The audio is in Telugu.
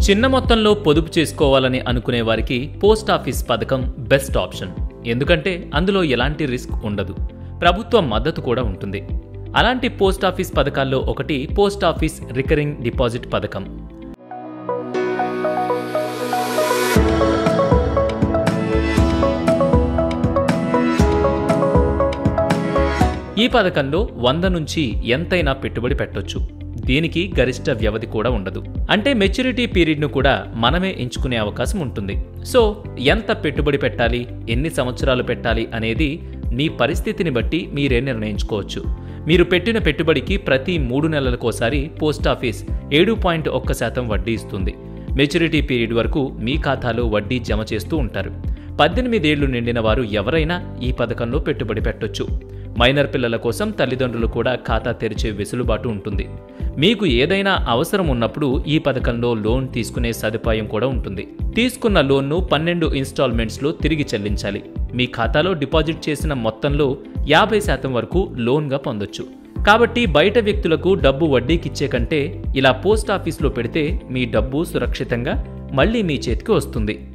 చిన్న మొత్తంలో పొదుపు చేసుకోవాలని అనుకునే వారికి పోస్ట్ ఆఫీస్ పథకం బెస్ట్ ఆప్షన్ ఎందుకంటే అందులో ఎలాంటి రిస్క్ ఉండదు ప్రభుత్వ మద్దతు కూడా ఉంటుంది అలాంటి పోస్ట్ ఆఫీస్ పథకాల్లో ఒకటి పోస్ట్ ఆఫీస్ రికరింగ్ డిపాజిట్ పథకం ఈ పథకంలో వంద నుంచి ఎంతైనా పెట్టుబడి పెట్టొచ్చు దీనికి గరిష్ట వ్యవధి కూడా ఉండదు అంటే మెచ్యూరిటీ పీరియడ్ను కూడా మనమే ఎంచుకునే అవకాశం ఉంటుంది సో ఎంత పెట్టుబడి పెట్టాలి ఎన్ని సంవత్సరాలు పెట్టాలి అనేది మీ పరిస్థితిని బట్టి మీరే నిర్ణయించుకోవచ్చు మీరు పెట్టిన పెట్టుబడికి ప్రతి మూడు నెలలకోసారి పోస్ట్ ఆఫీస్ ఏడు పాయింట్ ఒక్క శాతం వడ్డీ ఇస్తుంది మెచ్యూరిటీ పీరియడ్ వరకు మీ ఖాతాలో వడ్డీ జమ చేస్తూ ఉంటారు పద్దెనిమిదేళ్లు నిండిన వారు ఎవరైనా ఈ పథకంలో పెట్టుబడి పెట్టొచ్చు మైనర్ పిల్లల కోసం తల్లిదండ్రులు కూడా ఖాతా తెరిచే వెసులుబాటు ఉంటుంది మీకు ఏదైనా అవసరం ఉన్నప్పుడు ఈ పథకంలో లోన్ తీసుకునే సదుపాయం కూడా ఉంటుంది తీసుకున్న లోన్ను పన్నెండు ఇన్స్టాల్మెంట్స్లో తిరిగి చెల్లించాలి మీ ఖాతాలో డిపాజిట్ చేసిన మొత్తంలో యాభై శాతం వరకు లోన్గా పొందొచ్చు కాబట్టి బయట వ్యక్తులకు డబ్బు వడ్డీకిచ్చే కంటే ఇలా పోస్ట్ ఆఫీస్లో పెడితే మీ డబ్బు సురక్షితంగా మళ్ళీ మీ చేతికి వస్తుంది